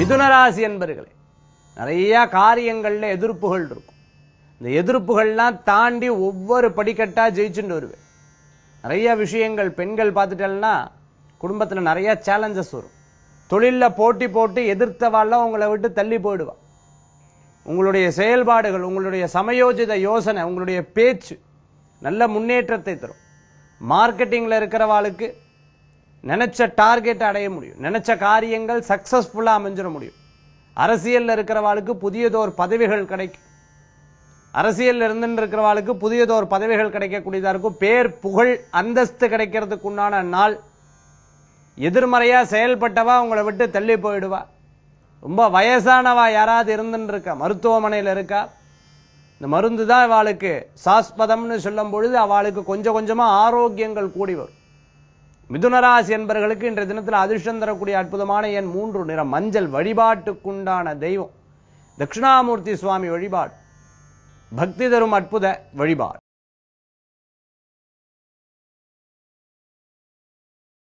மிதுனராசி என்பர்களே நிறைய காரியங்கள்ல எதிர்ப்புகள் இருக்கும் இந்த எதிர்ப்புகள்லாம் தாண்டி ஒவ்வொரு படிக்கட்டா ஜெயிச்சுட்டு வருவேன் நிறைய விஷயங்கள் பெண்கள் பார்த்துட்டேன்னா குடும்பத்துல நிறைய சேலஞ்சஸ் வரும் தொழில்ல போட்டி போட்டு எதிர்த்தவாள்லாம் உங்களை விட்டு தள்ளி போயிடுவா உங்களுடைய செயல்பாடுகள் உங்களுடைய சமயோஜித யோசனை உங்களுடைய பேச்சு நல்ல முன்னேற்றத்தை தரும் மார்க்கெட்டிங்ல இருக்கிறவாளுக்கு நினைச்ச டார்கெட் அடைய முடியும் நினைச்ச காரியங்கள் சக்சஸ்ஃபுல்லா அமைஞ்சிட முடியும் அரசியல்ல இருக்கிறவாளுக்கு புதியதோர் பதவிகள் கிடைக்கும் அரசியல்ல இருந்துட்டு இருக்கிறவாளுக்கு புதியதோர் பதவிகள் கிடைக்கக்கூடியதா இருக்கும் பேர் புகழ் அந்தஸ்து கிடைக்கிறதுக்கு உண்டான நாள் எதிர்மறையா செயல்பட்டவா உங்களை விட்டு தள்ளி போயிடுவா ரொம்ப வயசானவா யாராவது இருந்துட்டு இருக்கா மருத்துவமனையில இருக்கா இந்த மருந்து தான் அவளுக்கு சாஸ்பதம்னு சொல்லும் பொழுது அவளுக்கு கொஞ்சம் கொஞ்சமா ஆரோக்கியங்கள் கூடி வரும் மிதுனராசி என்பவர்களுக்கு இன்றைய தினத்தில் அதிர்ஷ்டம் தரக்கூடிய அற்புதமான எண் மூன்று நிறம் மஞ்சள் வழிபாட்டுக்குண்டான தெய்வம் தட்சிணாமூர்த்தி சுவாமி வழிபாடு பக்தி தரும் அற்புத வழிபாடு